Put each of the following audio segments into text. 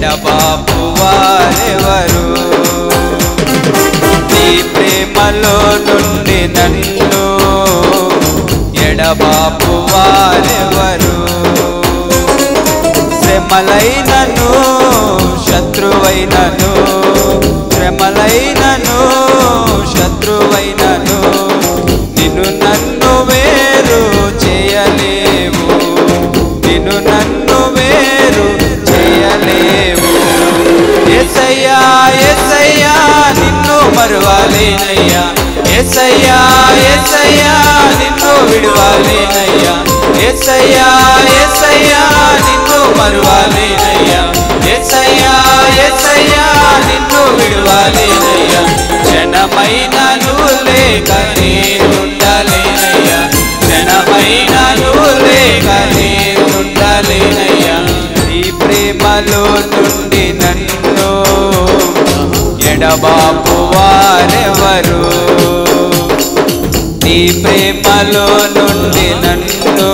ఎడబాపు వారెవరు నీ ప్రేమలో నుండి నన్ను ఎడబాపు వారెవరు శ్రమలైనను శత్రువైనను శ్రమలైనను శత్రువైనను నిన్ను నన్ను వేరు చేయలేవు నిన్ను నన్ను వేరు చేయలేవు ఎసయ్యా ఎసయ్యా నిన్ను మరువాలేనయ్యా ఎసయ్యా ఎసయ్యా నిన్ను విడువాలేనయ్యా ఎసయ్యా ఎసయ్యా నిన్ను మరువాలేనయ్యా ఎసయ్యా ఎసయ్యా నిన్ను విడువాలేనయ్యా క్షణమైన నువ్వు లేక నేనుండలేనయ్యా క్షణమైన నువ్వు లేక నేనుండలేనయ్యా నీ ప్రేమలో నుండి నన్ను ఎడబాపు వారెవరు నీ ప్రేమలో నుండి నన్ను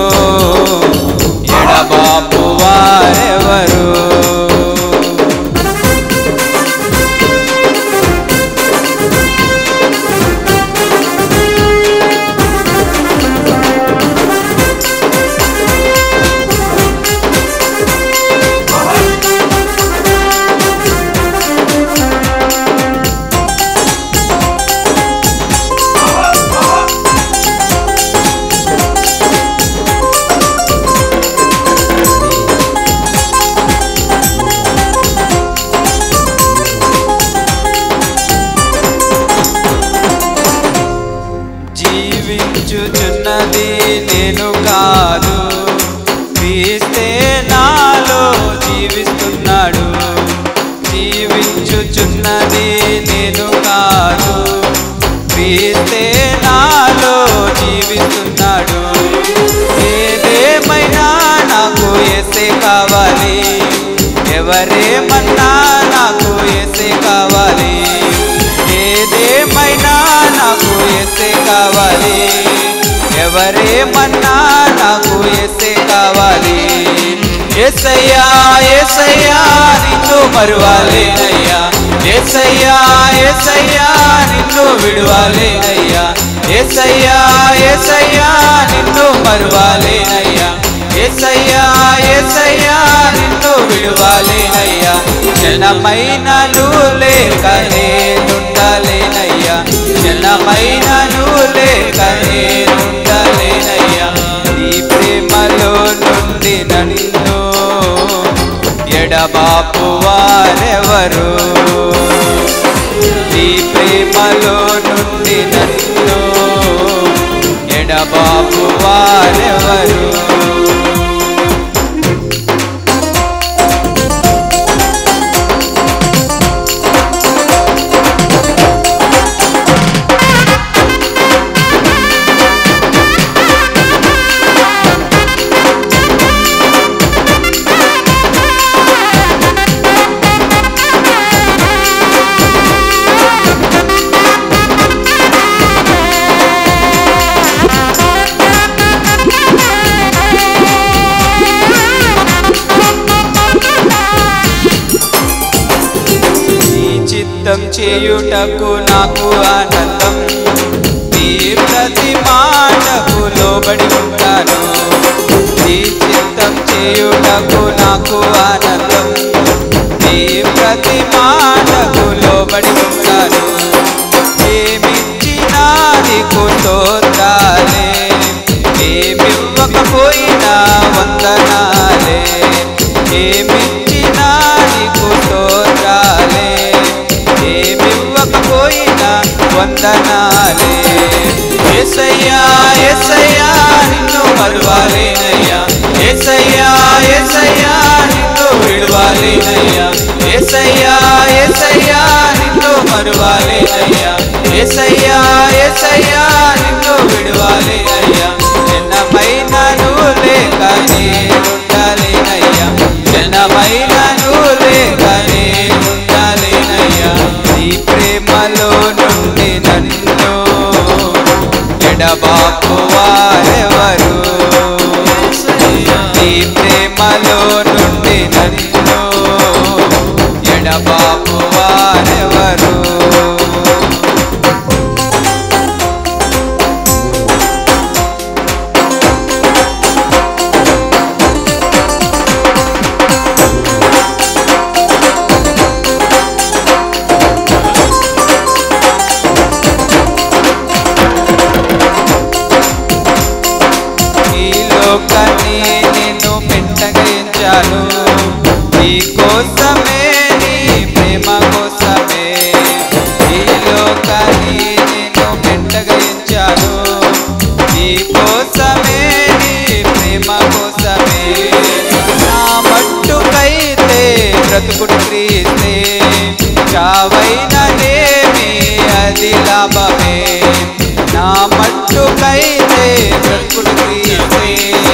ఎడబాపు వారెవరు జీవించుచున్నది నేను కాదు క్రీస్తే నాలో జీవిస్తున్నాడు జీవించుచున్నది నేను కాదు క్రీస్తే నాలో జీవిస్తున్నాడు ఏదేమైనా నాకు ఎసే కావాలి ఎవరేమన్నా నాకు ఎసే కావాలి ఏదేమైనా నాకు ఎసే కావాలి ఎవరేమన్నా నాకు ఎసే కావాలి ఎసయ్యా ఎసయ్యా నిన్ను మరువాలేనయ్యా ఎసయ్యా ఎసయ్యా నిన్ను విడువాలేనయ్యా ఎసయ్యా ఎసయ్యా నిన్ను మరువాలేనయ్యా ఎసయ్యా ఎసయ్యా నిన్ను విడువాలేనయ్యా జనమైన నువ్వు లేక నేనుండలేనయ్యా జనమైన నువ్వు లేక నేనుండలేనయ్యా నీ ప్రేమలో నుండి నన్ను ఎడబాపు వారెవరు నీ ప్రేమలో నుండి నన్ను ఎడబాపు వారెవరు నీ చిత్తం చేయుటకు నాకు ఆనందం నీ ప్రతి మాటకు లోబడి ఉంటాను నీ చిత్తం చేయుటకు నాకు ఆనందం నీ ప్రతి మాటకు లోబడి ఉంటాను ఏమిచ్చినా నీకు స్తోత్రాలే ఏమివ్వకపోయినా వందనాలే ఏమిచ్చినా నీకు స్తోత్రాలే ఏమివ్వకపోయినా వందనాలే ఎసయ్యా ఎసయ్యా నిన్ను మరువాలేనయ్యా ఎసయ్యా ఎసయ్యా నిన్ను విడువాలేనయ్యా ఎసయ్యా ఎసయ్యా నిన్ను మరువాలేనయ్యా ఎసయ్యా ఎసయ్యా నిన్ను విడువాలేనయ్యా జనమైన నువ్వు లేక నేనుండాలేనయ్యా జనమైన నువ్వు లేక నేనుండాలేనయ్యా నీ ప్రేమలో నుండి నన్ను ఎడబాపు వారెవరు నీ ప్రేమలో నుండి నన్ను ఎడబాపు వారెవరు ఈ లోకాన్ని నిన్ను పెంటగించాను నీ కోసమే నీ ప్రేమ కోసమే ఈ లోకాన్ని నిన్ను పెంటగించాను నీ కోసమే నీ ప్రేమ కోసమే నా మట్టుకైతే బ్రతుకుడు క్రీస్తే చావైననేమి అది లాభమే నా మట్టుకైతే బ్రతుకుడు క్రీస్తే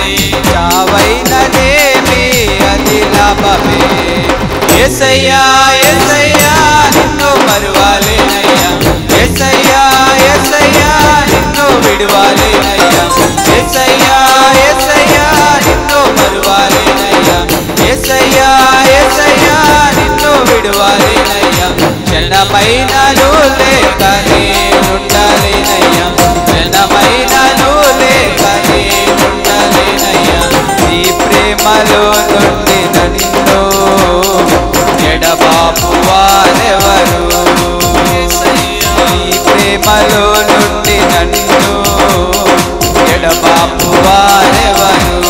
చావైననేమి అది లాభమే ఎసయ్యా ఎసయ్యా నిన్ను మరువాలేనయ్యా ఎసయ్యా ఎసయ్యా నిన్ను విడువాలేనయ్యా ఎసయ్యా ఎసయ్యా నిన్ను మరువాలేనయ్యా ఎసయ్యా ఎసయ్యా నిన్ను విడువాలేనయ్యా క్షణమైనను లేక నేనుండాలేనయ్యా క్షణమైనను లేక నేనుండాలేనయ్యా నీ ప్రేమలో నుండి నన్ను ఎడబాపు వారెవరు నీ ప్రేమలో నుండి నన్ను ఎడబాపు వారెవరు